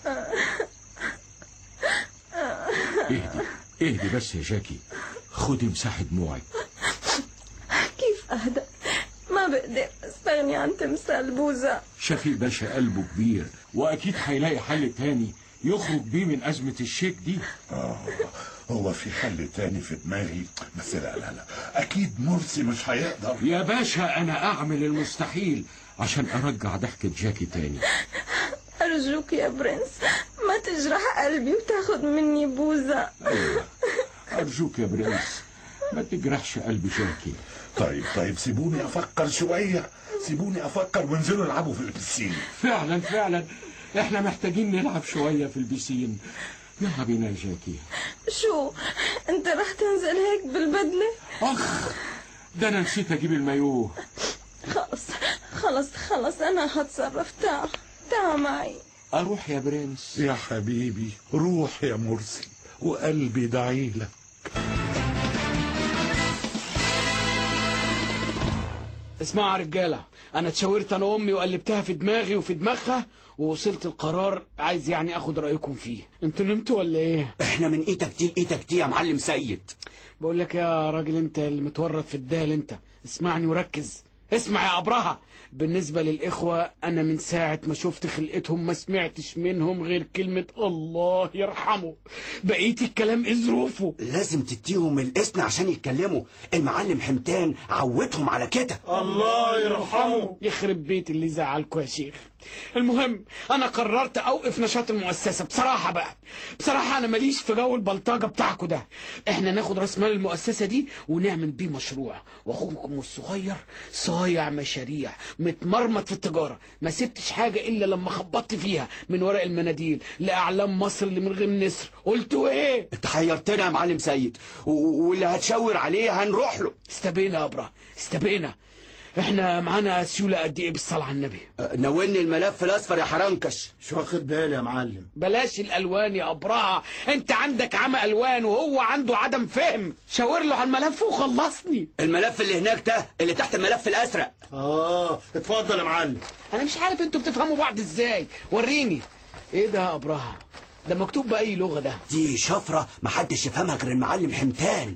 اهدي اهدي بس يا جاكي خدي مساحة دموعك كيف أهدى ما بقدر استغني عن تمثال بوزة شفيق باشا قلبه كبير واكيد هيلاقي حل تاني يخرج بيه من ازمة الشيك دي آه هو في حل تاني في دماغي بس لا لا لا أكيد مرسي مش هيقدر يا باشا انا اعمل المستحيل عشان ارجع ضحكة جاكي تاني أرجوك يا برنس ما تجرح قلبي وتاخد مني بوزة ايوه ارجوك يا برنس ما تجرحش قلب جاكي طيب طيب سيبوني أفكر شوية سيبوني أفكر وانزلوا العبوا في البسين فعلا فعلا احنا محتاجين نلعب شوية في البسين يلا بينا يا جاكي شو انت رح تنزل هيك بالبدلة اخ ده انا نسيت اجيب المايوه خلص خلص خلص أنا هتصرف تعال تعال معي اروح يا برنس يا حبيبي روح يا مرسي وقلبي دعيلك اسمعوا يا رجاله انا اتشاورت انا وامي وقلبتها في دماغي وفي دماغها ووصلت القرار عايز يعني اخد رايكم فيه انتوا نمتوا ولا ايه احنا من ايدك دي لايدك دي يا معلم سيد بقول لك يا راجل انت اللي متورط في الدال انت اسمعني وركز اسمع يا ابرهه بالنسبه للاخوه انا من ساعه ما شفت خلقتهم ما سمعتش منهم غير كلمه الله يرحمه بقيت الكلام ايه ظروفه لازم تديهم الاذن عشان يتكلموا المعلم حمتان عودهم على كده يخرب بيت اللي زعلكوا يا شيخ المهم انا قررت اوقف نشاط المؤسسه بصراحه بقى بصراحه انا ماليش في جو البلطجه بتاعكوا ده احنا ناخد راس مال المؤسسه دي ونعمل بيه مشروع واخوكم الصغير صايع مشاريع متمرمط في التجاره ما سبتش حاجه الا لما خبطت فيها من ورق المناديل لاعلام مصر اللي من غير نسر قلتوا ايه انت حيرتنا يا معلم سيد و- واللي هتشاور عليه هنروح له استبينا يا ابرا استبينا احنا معانا سيوله قد ايه بالصلاه على النبي اه، ناولني الملف الاصفر يا حرنكش مش واخد بالي يا معلم بلاش الالوان يا ابرهه انت عندك عمى الوان وهو عنده عدم فهم شاور له على الملف وخلصني الملف اللي هناك ده اللي تحت الملف الازرق اه اتفضل يا معلم انا مش عارف انتوا بتفهموا بعض ازاي وريني ايه ده يا ابرهه ده مكتوب باي لغه ده دي شفره محدش يفهمها غير المعلم حمتان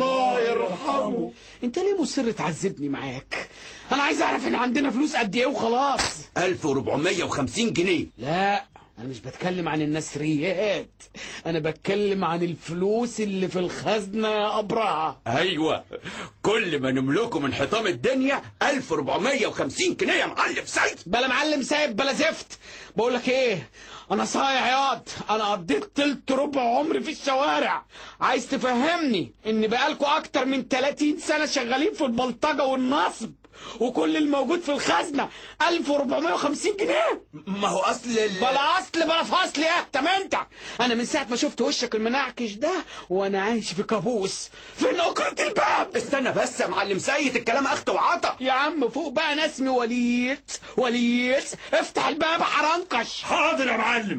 انت ليه مصر تعذبني معاك انا عايز اعرف ان عندنا فلوس قد ايه وخلاص 1450 جنيه لا انا مش بتكلم عن النثريات انا بتكلم عن الفلوس اللي في الخزنه يا ابرهه ايوه كل ما نملكه من حطام الدنيا 1450 جنيه يا معلم سيد بلا معلم سايب بلا زفت بقول لك ايه انا صايع ياض انا قضيت تلت ربع عمري في الشوارع عايز تفهمني ان بقالكوا اكتر من 30 سنه شغالين في البلطجه والنصب وكل الموجود في الخزنه 1450 جنيه ما هو اصل ال... بلا اصل بلا فصل يا اهتم انت انا من ساعه ما شفت وشك المنعكش ده وانا عايش في كابوس في نقرة الباب استنى بس يا معلم سيد الكلام اخت وعطا يا عم فوق بقى انا اسمي وليد وليد افتح الباب حرنكش حاضر يا معلم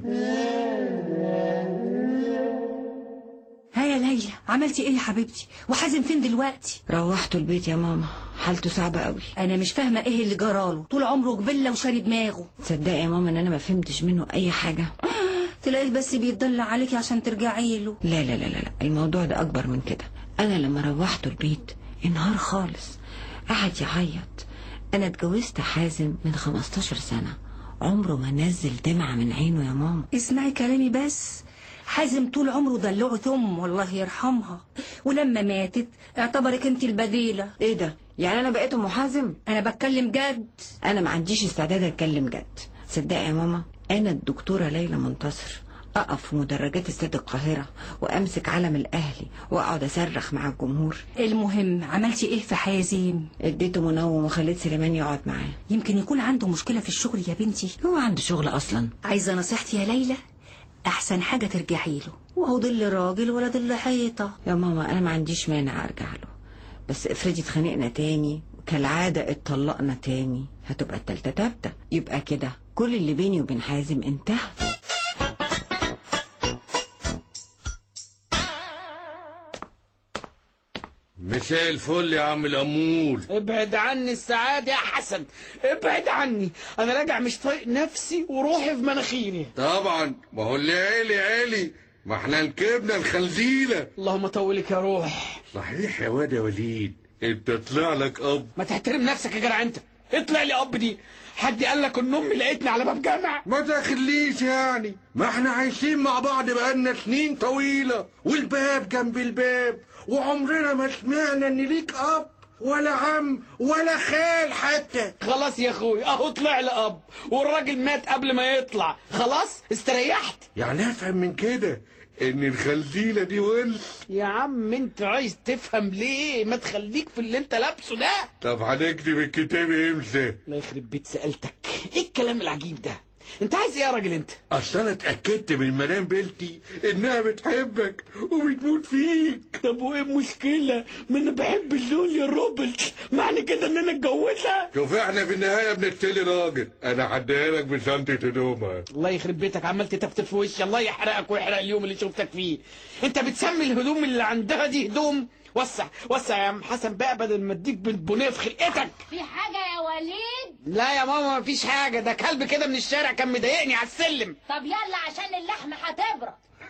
ها يا ليلى عملتي ايه يا حبيبتي وحازم فين دلوقتي روحته البيت يا ماما حالته صعبة قوي انا مش فاهمه ايه اللي جراله طول عمره جبله وشاري دماغه تصدقي يا ماما ان انا ما فهمتش منه اي حاجة تلاقيه بس بيتدلع عليكي عشان ترجعي له لا لا لا لا لا، الموضوع ده اكبر من كده انا لما روحته البيت انهار خالص قعد يعيط انا اتجوزت حازم من 15 سنة عمره ما نزل دمعة من عينه يا ماما اسمعي كلامي بس حازم طول عمره دلعه ثم والله يرحمها ولما ماتت اعتبرك انت البديله ايه ده يعني انا بقيت ام حازم انا بتكلم جد انا ما عنديش استعداد اتكلم جد صدقي يا ماما انا الدكتورة ليلى منتصر اقف في مدرجات استاد القاهرة وامسك علم الاهلي واقعد اصرخ مع الجمهور المهم عملتي ايه في حازم اديته منوم وخليت سليمان يقعد معاه يمكن يكون عنده مشكله في الشغل يا بنتي هو عنده شغل اصلا عايزه نصيحتي يا ليلى احسن حاجه ترجعي له وهو ظل راجل ولا ظل حيطه يا ماما انا ما عنديش مانع ارجع له بس افرضي اتخانقنا تاني كالعادة اتطلقنا تاني هتبقى التالتة تابتة يبقى كده كل اللي بيني وبين حازم انتهى مش مساء الفل يا عم الأمول ابعد عني السعادة يا حسن ابعد عني انا راجع مش طايق نفسي وروحي في مناخيري طبعا ما هو اللي عالي عالي ما احنا ركبنا الخنزيرة اللهم طولك يا روح صحيح يا واد يا وليد انت طلع لك اب ما تحترم نفسك يا جدع انت اطلع لي اب دي حد قال لك ان امي لقيتني على باب جامع ما تخليش يعني ما احنا عايشين مع بعض بقالنا سنين طويلة والباب جنب الباب وعمرنا ما سمعنا ان ليك اب ولا عم ولا خال حتى خلاص يا اخوي اهو طلع لي اب والراجل مات قبل ما يطلع خلاص استريحت يعني افهم من كده ان الخنزيرة دي ولد يا عم انت عايز تفهم ليه ما تخليك في اللي انت لابسه ده طب هنكتب الكتاب امتى الله يخرب بيت سألتك ايه الكلام العجيب ده انت عايز ايه يا راجل انت اصل انا اتاكدت من منام بنتي انها بتحبك وبتموت فيك طب وايه المشكلة؟ ما انا بحب جوليا روبرتس معنى كده ان انا اتجوزها شوف احنا في النهايه بنقتلي راجل انا هديها لك بشنطه هدومها الله يخرب بيتك عمال تتفتف في وشي الله يحرقك ويحرق اليوم اللي شفتك فيه انت بتسمي الهدوم اللي عندها دي هدوم وسع وسع يا عم حسن بقى بدل ما اديك بالبنيه في خلقتك في حاجة يا وليد لا يا ماما مفيش حاجه ده كلب كده من الشارع كان مضايقني على السلم طب يلا عشان اللحمة هتبرد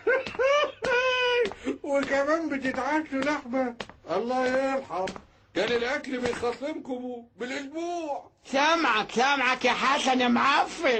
وكمان بتتعشوا لحمه الله يرحم كان الاكل بيخصمكم بالاسبوع سامعك سامعك يا حسن يا معفن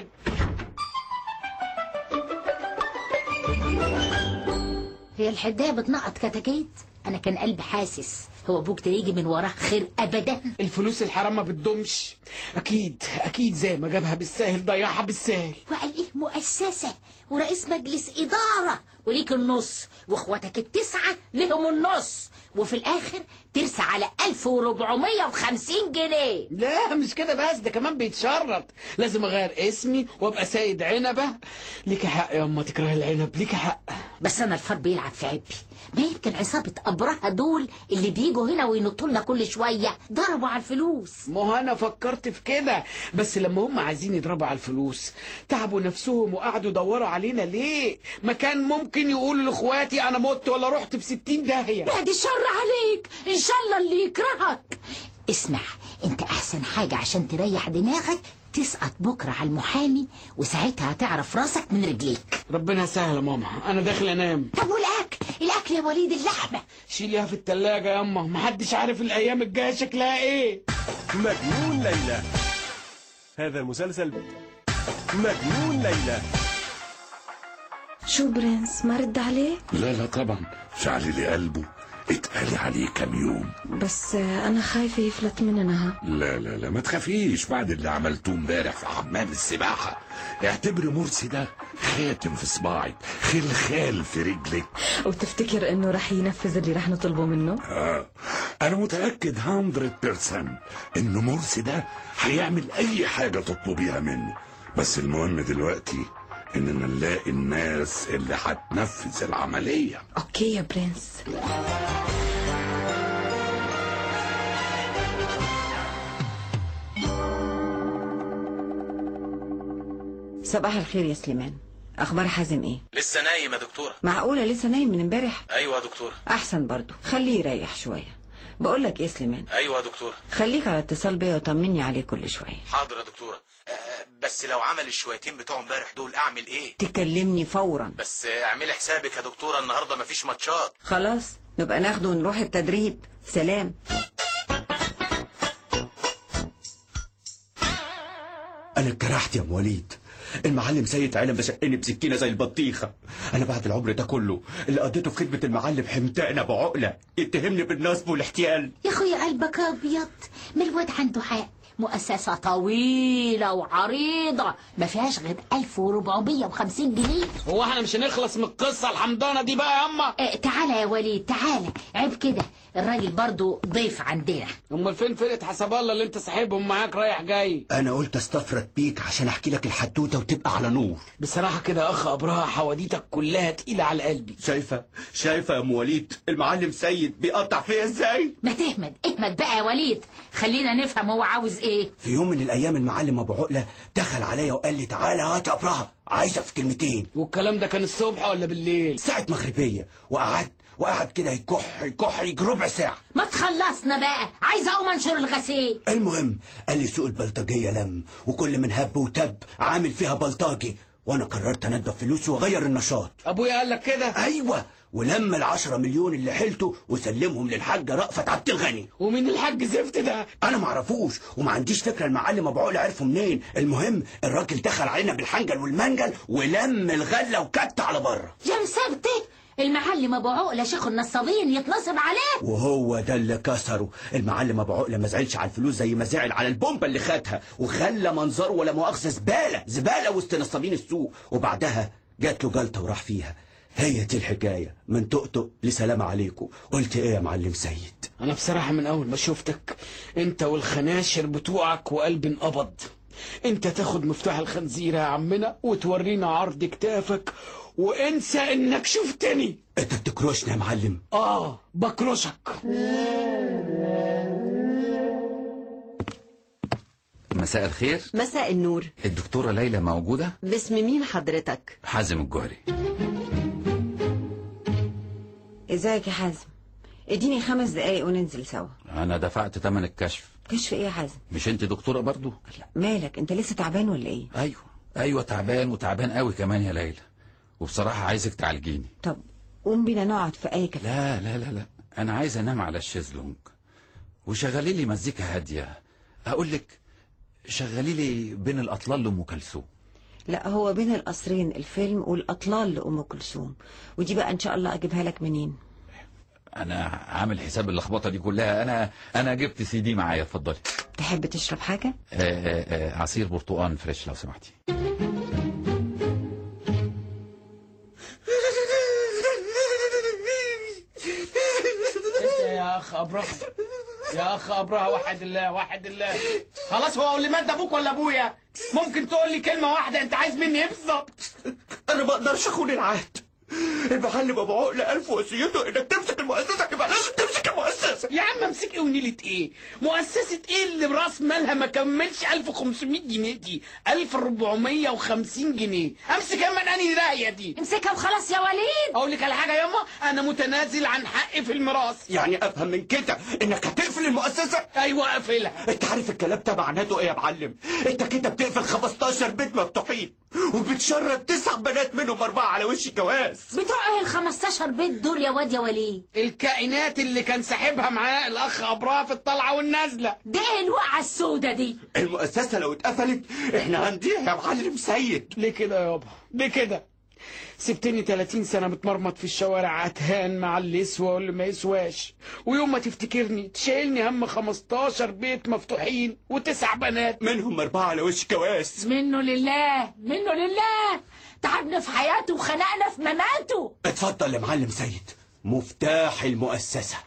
هي الحداية بتنقط كتاكيت انا كان قلبي حاسس هو ابوك ده يجي من وراه خير ابدا الفلوس الحرام ما بتدومش اكيد اكيد زي ما جابها بالساهل ضيعها بالساهل وقال ايه مؤسسة ورئيس مجلس إدارة وليك النص واخواتك التسعة لهم النص وفي الآخر ترسى على 1450 جنيه لا مش كده بس ده كمان بيتشرط لازم اغير اسمي وابقى سيد عنبه ليك حق يا اما تكره العنب ليك حق بس أنا الفار بيلعب في عبي ما يمكن عصابة أبرهة دول اللي بيجوا هنا وينطوا لنا كل شوية ضربوا على الفلوس ما هو انا فكرت في كده بس لما هم عايزين يضربوا على الفلوس تعبوا نفسهم وقعدوا يدوروا علينا ليه ما كان ممكن يقولوا لاخواتي انا مت ولا رحت في ستين داهيه بعد الشر عليك إن شاء الله اللي يكرهك اسمع انت احسن حاجة عشان تريح دماغك تسقط بكرة على المحامي وساعتها هتعرف راسك من رجليك ربنا يسهل يا ماما انا داخل انام طب والاكل الاكل يا وليد اللحمة شيليها في التلاجة يا اما محدش عارف الايام الجايه شكلها ايه مجنون ليلى هذا المسلسل مجنون ليلى شو برنس ما رد عليه لا لا طبعا شعل لي قلبه اتقالي عليه كام يوم بس آه، انا خايفة يفلت مننا لا لا لا ما تخافيش بعد اللي عملتوه امبارح في حمام السباحة اعتبري مرسي ده خاتم في صباعك خلخال في رجلك وتفتكر انه رح ينفذ اللي رح نطلبه منه آه. انا متأكد 100% ان مرسي ده هيعمل اي حاجة تطلبيها منه بس المهم دلوقتي اننا نلاقي الناس اللي هتنفذ العملية اوكي يا برنس صباح الخير يا سليمان اخبار حازم ايه لسه نايم يا دكتورة معقوله لسه نايم من امبارح ايوه يا دكتورة احسن برضو خليه يريح شويه بقول لك ايه سليمان ايوه يا دكتورة خليك على اتصال بيا وطمني عليه كل شويه حاضر يا دكتورة آه، بس لو عمل الشويتين بتوع امبارح دول اعمل ايه تكلمني فورا بس آه، اعملي حسابك يا دكتورة النهاردة مفيش ماتشات خلاص نبقى ناخده ونروح التدريب سلام انا اتجرحت يا ام وليد المعلم سيد علم بشقني بسكينه زي البطيخه انا بعد العمر ده كله اللي قضيته في خدمه المعلم حمتقنا بعقله يتهمني بالنصب والاحتيال يا اخويا قلبك ابيض ما الواد عنده حق مؤسسة طويلة وعريضة ما فيهاش غير 1450 جنيه هو احنا مش هنخلص من القصه الحمضانه دي بقى يا اما اه تعالى يا وليد تعالى عيب كده الراجل برضو ضيف عندنا امال فين فرقه حسب الله اللي انت صاحبهم معاك رايح جاي انا قلت استفرد بيك عشان احكي لك الحدوته وتبقى على نور بصراحه كده يا اخ ابراهة حواديتك كلها تقيله على قلبي شايفه شايفه يا ام وليد المعلم سيد بيقطع فيا ازاي ما تهمد اهمد بقى يا وليد خلينا نفهم هو عاوز ايه في يوم من الايام المعلم ابو عقله دخل عليا وقال لي تعالى هات يا ابراهه عايزك في كلمتين والكلام ده كان الصبح ولا بالليل ساعه مغربيه وقعدت وقعد كده يكح يكح يجي ربع ساعة ما تخلصنا بقى عايزه اقوم انشر الغسيل المهم قال لي سوق البلطجية لم وكل من هب وتب عامل فيها بلطجي وانا قررت انضف فلوسي واغير النشاط ابويا قال لك كده ايوه ولما العشرة مليون اللي حيلته وسلمهم للحاجة رأفت عبد الغني ومين الحاج زفت ده انا معرفوش وما عنديش فكرة المعلم ابو عقل عرفه منين المهم الراجل دخل علينا بالحنجل والمنجل ولم الغلة وكت على بره يا مسبتي المعلم ابو عقله شيخ النصابين يتنصب عليه وهو ده اللي كسره المعلم ابو عقله ما زعلش على الفلوس زي ما زعل على البومبه اللي خدها وخلى منظره ولا مؤاخذه زباله زباله وسط نصابين السوق وبعدها جات له جلطه وراح فيها هي دي الحكايه من تقطق لسلام عليكم قلت ايه يا معلم سيد انا بصراحة من اول ما شفتك انت والخناشر بتوعك وقلب انقبض انت تاخد مفتاح الخنزيرة يا عمنا وتورينا عرض كتافك وانسى انك شفتني انت بتكرشني يا معلم اه بكرشك مساء الخير مساء النور الدكتورة ليلى موجودة باسم مين حضرتك حازم الجوهري ازيك يا حازم اديني خمس دقايق وننزل سوا أنا دفعت تمن الكشف كشف ايه يا حازم مش أنت دكتورة برضو مالك انت لسه تعبان ولا ايه أيوة أيوة تعبان وتعبان قوي كمان يا ليلى وبصراحة عايزك تعالجيني طب قوم بينا نقعد في اي كافيه لا لا لا لا أنا عايز أنام على الشيزلونج وشغلي لي مزيكا هادية أقول لك شغلي لي بين الأطلال لأم كلثوم لا هو بين القصرين الفيلم والاطلال لام كلثوم ودي بقى ان شاء الله اجيبها لك منين أنا عامل حساب اللخبطة دي كلها أنا أنا جبت سي دي معايا اتفضلي تحب تشرب حاجه آه، آه، آه، عصير برتقال فريش لو سمحتي انت يا اخ ابرهة يا اخ ابرهة واحد الله واحد الله خلاص هو اللي مات ابوك ولا ابويا ممكن تقول لي كلمة واحدة انت عايز مني ايه بالظبط انا ما اقدرش اخون العهد المعلم ابو عقله الف وصيته انك تمسك المؤسسه يبقى لازم تمسك المؤسسه يا عم امسك ايه ونيلة ايه مؤسسة ايه اللي براس مالها ما كملش 1500 جنيه دي 1450 جنيه امسك يا من انهي رايه دي امسكها وخلاص يا وليد اقول لك على حاجة ياما انا متنازل عن حقي في الميراث يعني افهم من كده انك هتقفل المؤسسه ايوه اقفلها انت عارف الكلام ده معناته ايه يا معلم انت كده بتقفل 15 بيت مفتوحين وبتشرد تسع بنات منهم اربعه على وش الجواز بتوع ايه ال 15 بيت دول يا واد يا وليد الكائنات اللي كان ساحبها معاه الاخ ابراه في الطلعة والنازلة ده ايه الوقعه السودة دي المؤسسه لو اتقفلت احنا هنضيع يا معلم سيد ليه كده يابا ليه كده سبتني 30 سنة متمرمط في الشوارع عتهان مع اللي يسوى واللي ما يسواش ويوم ما تفتكرني تشيلني هم 15 بيت مفتوحين وتسع بنات منهم اربعه على وش جواز منه لله منه لله تعبنا في حياته وخنقنا في مماته اتفضل يا معلم سيد مفتاح المؤسسه